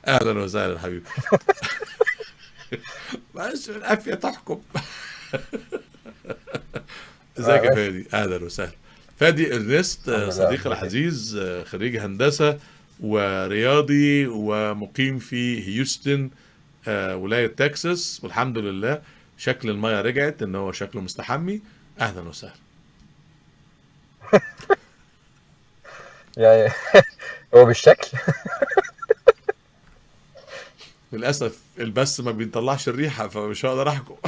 اهلا وسهلا حبيبي معلش العافيه تحكم ازيك يا آه، فادي اهلا وسهلا فادي ارنست الحمد لله صديقي أخبارك إيه؟ العزيز خريج هندسه ورياضي ومقيم في هيوستن آه، ولايه تكساس والحمد لله شكل الميه رجعت ان هو شكله مستحمي اهلا وسهلا يعني هو بالشكل للاسف البث ما بيطلعش الريحه فمش هقدر احكم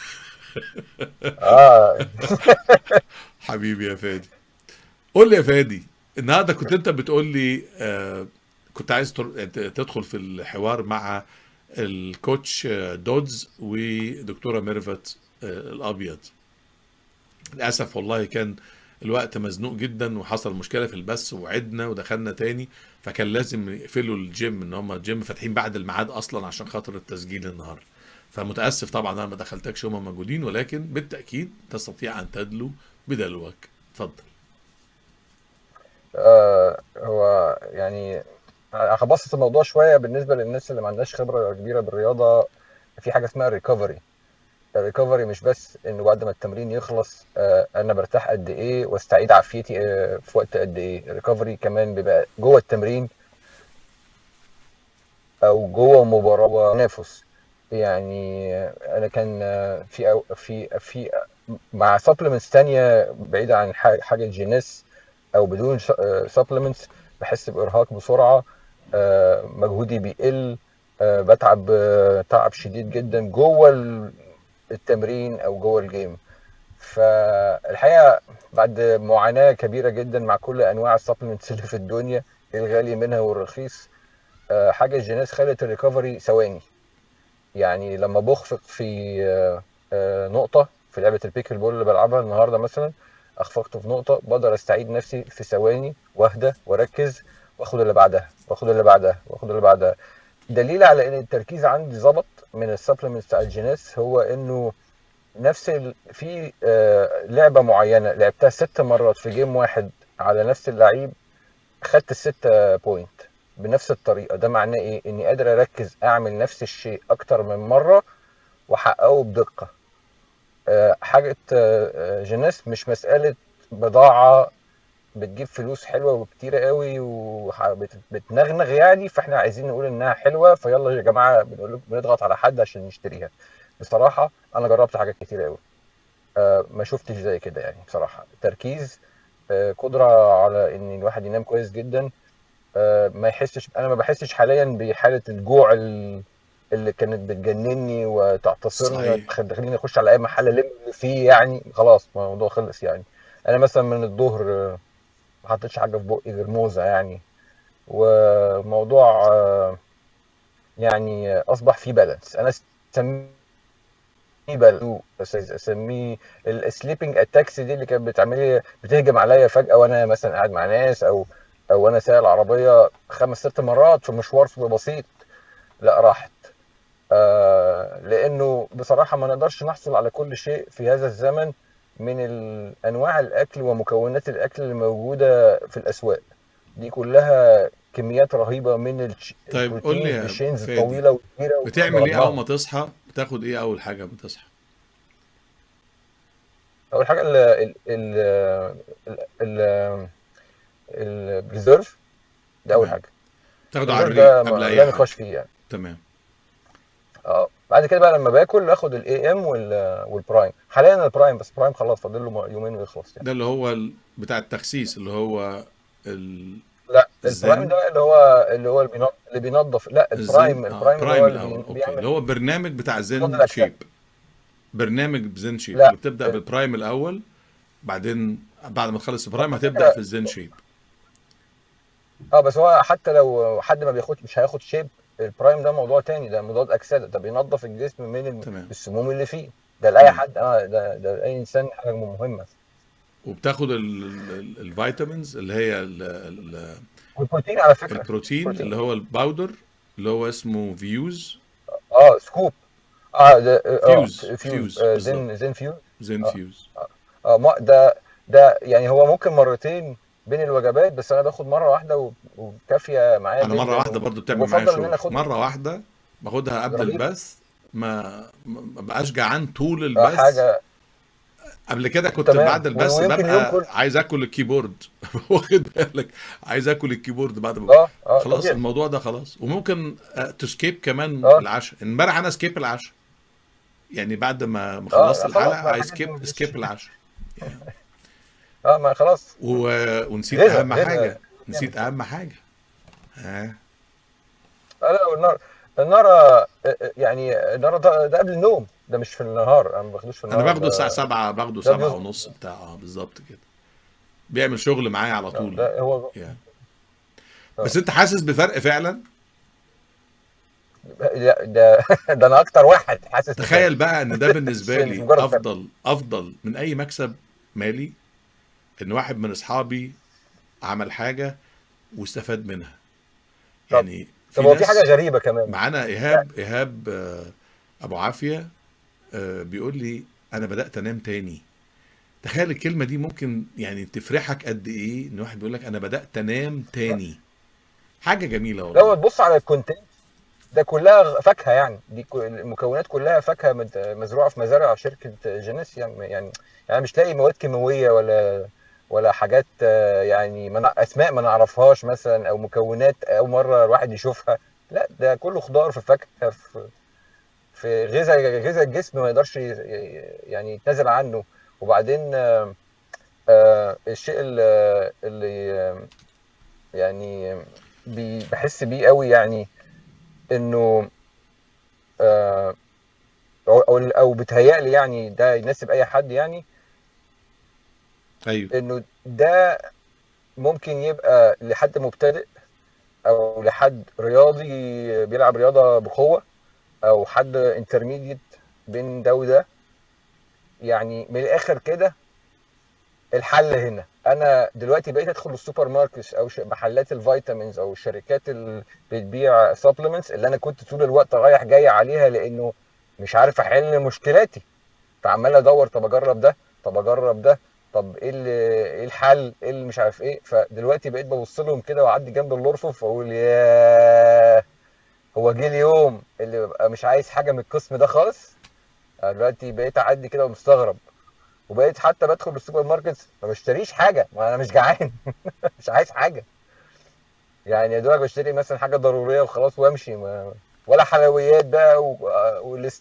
اه حبيبي يا فادي قول لي يا فادي النهارده كنت انت بتقول لي آه كنت عايز تر- تدخل في الحوار مع الكوتش آه، دودز ودكتوره ميرفت آه الابيض للاسف والله كان الوقت مزنوق جدا وحصل مشكله في البث وعدنا ودخلنا تاني فكان لازم يقفلوا الجيم ان هم الجيم فاتحين بعد الميعاد اصلا عشان خاطر التسجيل النهارده فمتاسف طبعا انا ما دخلتكش هم موجودين ولكن بالتاكيد تستطيع ان تدلو بدلوك اتفضل آه هو يعني هبسط الموضوع شويه بالنسبه للناس اللي ما عندهاش خبره كبيره بالرياضه في حاجه اسمها الريكفري الريكفري مش بس انه بعد ما التمرين يخلص آه انا برتاح قد ايه واستعيد عافيتي آه في وقت قد ايه الريكفري كمان بيبقى جوه التمرين او جوه مباراه وتنافس يعني انا كان آه، في أو في في مع سبلمنتس تانية بعيدة عن ح- حاجة جينيس او بدون سبلمنتس بحس بارهاق بسرعه آه، مجهودي بيقل آه، بتعب آه، تعب شديد جدا جوه ال- التمرين او جوه الجيم فالحقيقه بعد معاناه كبيره جدا مع كل انواع السبلمنتس اللي في الدنيا الغالي منها والرخيص آه، حاجه الجينيس خلت الريكفري ثواني يعني لما بخفق في آه، آه، نقطه في لعبه البيكل بول اللي بلعبها النهارده مثلا اخفقت في نقطه بقدر استعيد نفسي في ثواني واهدى واركز واخد اللي بعدها واخد اللي بعدها واخد اللي بعدها دليل على ان التركيز عندي ظبط من السبلمنتس بتاع الجينيس هو انه نفس ال... في آه، لعبه معينه لعبتها ست مرات في جيم واحد على نفس اللعيب خدت الستة بوينت بنفس الطريقه ده معناه ايه اني قادر اركز اعمل نفس الشيء اكتر من مره واحققه بدقه آه، حاجه آه، آه، جينيس مش مساله بضاعه بتجيب فلوس حلوه وكتيره قوي وبتنغنغ يعني فاحنا عايزين نقول انها حلوه فيلا يا جماعه بنقول لكم بنضغط على حد عشان نشتريها بصراحه انا جربت حاجات كتيره قوي آه، ما شفتش زي كده يعني بصراحه تركيز آه، قدره على ان الواحد ينام كويس جدا آه، ما يحسش انا ما بحسش حاليا بحاله الجوع ال- اللي كانت بتجنني وتعتصرني صحيح وتخليني اخش على اي محل الم فيه يعني خلاص الموضوع خلص يعني انا مثلا من الظهر آه، ما حطيتش حاجه في بقي غير موزه يعني وموضوع آه، يعني آه، اصبح فيه بالانس انا اسميه بالانس بس اسميه السليبنج اتاكس دي اللي كانت بتعملي بتهجم عليا فجاه وانا مثلا قاعد مع ناس او او انا سايق العربيه خمس ست مرات في مشوار بسيط لا راحت آه لانه بصراحه ما نقدرش نحصل على كل شيء في هذا الزمن من ال- انواع الاكل ومكونات الاكل اللي موجوده في الاسواق دي كلها كميات رهيبه من الش- طيب قول لي البروتين يا الشينز فادي الطويله والكبيره بتعمل ايه اول وجربناها ما تصحى بتاخد ايه اول حاجه ما تصحى اول حاجه ال ال ال ال الريزيرف ده اول تمام حاجه تاخده على الريزيرف الريق ده قبل ما- اي لا نقاش حاجه فيه يعني تمام اه بعد كده بقى لما باكل اخد الاي ام والبرايم حاليا البرايم بس برايم خلاص فاضل له يومين ويخلص يعني ده اللي هو ال- بتاع التخسيس اللي هو ال- لا البرايم الزن ده اللي هو اللي هو اللي بينض- اللي بينظف لا الزن البرايم اه البرايم اللي برايم هو اللي الاول بي- اوكي بيعمل اللي هو برنامج بتاع بيضاد زن الاجسام شيب برنامج بزن شيب لا اللي بتبدا ال- بالبرايم الاول بعدين بعد ما تخلص البرايم على هتبدا فكره في الزن شيب اه بس هو حتى لو حد ما بياخد مش هياخد شيب البرايم ده موضوع تاني ده مضاد اكسده ده بينظف الجسم من الم- تمام السموم اللي فيه ده لاي تمام حد اه ده ده لاي انسان حاجه مهمه وبتاخد ال- ال- الفيتامينز اللي هي ال- ال- والبروتين على فكره البروتين اللي بروتين هو الباودر اللي هو اسمه فيوز اه سكوب اه ده اه فيوز فيوز فيوز آه بالظبط زين زين فيوز زين اه فيوز اه آه، ما ده ده يعني هو ممكن مرتين بين الوجبات بس انا باخد مره واحده و- وكافيه معايا انا مره جدا واحده برضو بتعمل معايا وبفضل ان انا شغل اخد مره واحده باخدها قبل رهيب. البث ما ما ما بقاش جعان طول اه البث حاجه قبل كده كنت تمام. بعد البث ويمكن اليوم ببقى كله. عايز اكل الكيبورد واخد بالك عايز اكل الكيبورد بعد ما اه اه خلاص طبيعي. الموضوع ده خلاص وممكن تسكيب كمان آه. العشاء امبارح انا سكيب العشاء يعني بعد ما ما آه، خلصت خلاص الحلقه بقى عايز حاجة سكيب دي سكيب العشاء اه ما خلاص و... ونسيت غيرها- اهم غيرها. حاجه نسيت اهم حاجه ها آه لا والنار النار آه، آه، يعني النار ده, ده قبل النوم ده مش في النهار انا ما باخدوش في النهار انا باخده ده- الساعه 7 باخده ده 7 بيظبط. ونص بتاع اه بالظبط كده بيعمل شغل معايا على طول ده هو يعني. آه. بس انت حاسس بفرق فعلا ده ده, ده انا اكتر واحد حاسس بكده. تخيل بقى ان ده بالنسبه مش لي مجرد فرق. افضل افضل من اي مكسب مالي ان واحد من اصحابي عمل حاجه واستفاد منها طب- يعني طب هو في ناس- حاجه غريبه كمان معانا ايهاب ايهاب آه، ابو عافيه آه، بيقول لي انا بدات انام تاني تخيل الكلمه دي ممكن يعني تفرحك قد ايه ان واحد بيقول لك انا بدات انام تاني حاجه جميله والله لو تبص على الكونتنت ده كلها فاكهه يعني دي كل- المكونات كلها فاكهه مت- مزروعه في مزارع شركه جينيس يعني يعني يعني مش لاقي مواد كيماويه ولا ولا حاجات آه، يعني ما نع- اسماء ما نعرفهاش مثلا او مكونات اول مره الواحد يشوفها لا ده كله خضار في فاكهه في في غذاء غذاء الجسم ما يقدرش ي- يعني يتنازل عنه وبعدين آه، آه، الشيء اللي اللي آه، يعني بي- بحس بيه قوي يعني انه آه، او او او بتهيألي يعني ده يناسب اي حد يعني ايوه انه ده ممكن يبقى لحد مبتدئ او لحد رياضي بيلعب رياضه بقوه او حد انترميديت بين ده وده يعني من الاخر كده الحل هنا انا دلوقتي بقيت ادخل السوبر ماركتس او ش- محلات الفيتامينز او الشركات اللي بتبيع سبلمنتس اللي انا كنت طول الوقت رايح جاي عليها لانه مش عارف احل مشكلاتي فعمال ادور طب اجرب ده طب اجرب ده طب ايه اللي ايه الحل ايه اللي مش عارف ايه فدلوقتي بقيت ببص لهم كده واعدي جنب الارفف واقول ياه هو جه اليوم اللي ببقى مش عايز حاجه من القسم ده خالص أنا دلوقتي بقيت اعدي كده ومستغرب وبقيت حتى بدخل السوبر ماركت ما بشتريش حاجه ما انا مش جعان مش عايز حاجه يعني يا دوبك بشتري مثلا حاجه ضروريه وخلاص وامشي ما ولا حلويات بقى و... ولست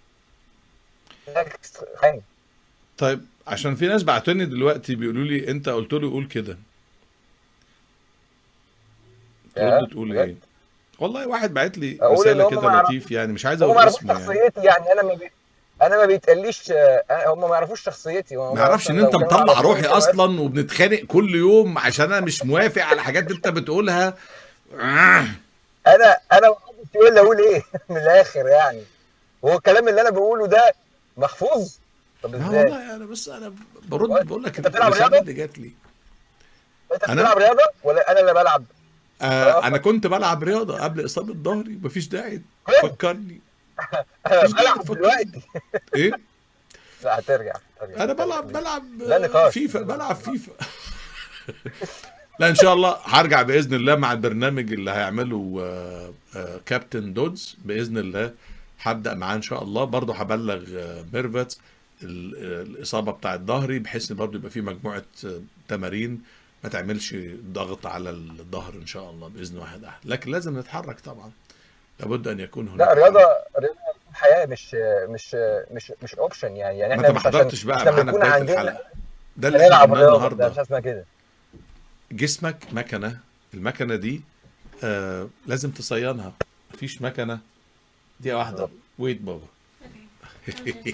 حاجه طيب عشان في ناس بعتوني دلوقتي بيقولوا لي انت قلت له قول كده يا، ترد تقول بجد؟ ايه والله واحد بعت لي أقول اللي رساله هم كده ما يعرف- لطيف يعني مش عايز هم ما اقول يعرفوش اسمه يعني شخصيتي يعني انا ما بي... انا ما بيتقاليش آه، هم ما يعرفوش شخصيتي هم ما يعرفش ان لو انت كانوا مطلع يعرفوني روحي كانوا اصلا وبنتخانق كل يوم عشان انا مش موافق على حاجات انت بتقولها آه. انا انا محدش يقول لي اقول ايه من الاخر يعني هو الكلام اللي انا بقوله ده محفوظ طب لا ازاي والله انا بس انا برد وأنت- بقول لك أنت بتلعب الرساله رياضة؟ اللي جات لي انت أنا- بتلعب رياضه ولا انا اللي بلعب آه انا كنت بلعب رياضه قبل اصابه ظهري مفيش داعي تفكرني انا مفيش داعي بلعب تفكرني دلوقتي ايه لا هترجع هترجع. انا بلعب بلعب لا نقاش. فيفا بلعب فيفا لا ان شاء الله هرجع باذن الله مع البرنامج اللي هيعمله آه، آه، كابتن دودز باذن الله هبدا معاه ان شاء الله برضه هبلغ آه، ميرفت ال- آه، الاصابه بتاعت ظهري بحيث ان برضه يبقى في مجموعه آه، تمارين ما تعملش ضغط على الظهر ان شاء الله باذن واحد احد لكن لازم نتحرك طبعا لابد ان يكون هناك لا رياضه رياضه حياه مش مش مش مش اوبشن يعني يعني ما احنا انت ما مش عشان حضرتش بقى عشان معانا بيكون بدايه عندنا الحلقه ده اللي احنا هنلعب قلناه رياضه ده النهارده مش اسمها كده جسمك مكنة المكنة دي آه لازم تصينها مفيش مكنة دقيقة واحدة بالظبط. ويت بابا Okay.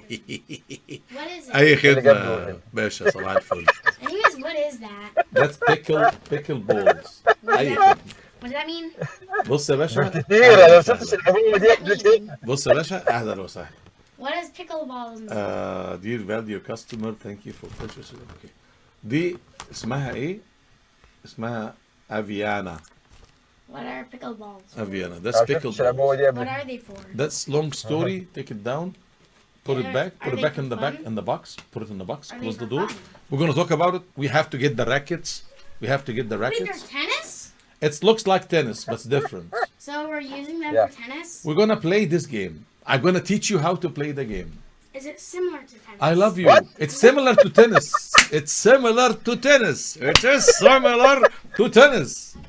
What is it? أي اللي جاب خدمة له. باشا صباح الفل Anyways, what is that? That's pickle pickle balls أي خدمة What does that mean? بص يا باشا كتير أهلا انا ما شفتش وسهلا. الحبوب دي قبل كده بص يا باشا أهلا وسهلا What is pickleballs? mean? uh, dear value customer thank you for purchasing okay. دي اسمها إيه؟ اسمها أفيانا what are pickleballs? أفيانا ما that's pickle شفتش الحبوب balls دي What قبل are they for? That's long story. Take it down. Put it Are- back. are Put it they back for in the back fun? in the box. Put it in the box. Are they Close the for door. fun? We're gonna talk about it. We have to get the rackets We have to get the Wait, rackets. there's tennis? It looks like tennis, but it's different. So we're using them Yeah. for tennis? We're gonna play this game. I'm gonna teach you how to play the game. Is it similar to tennis? I love you. What? It's similar to tennis. It's similar to tennis. It is similar to tennis.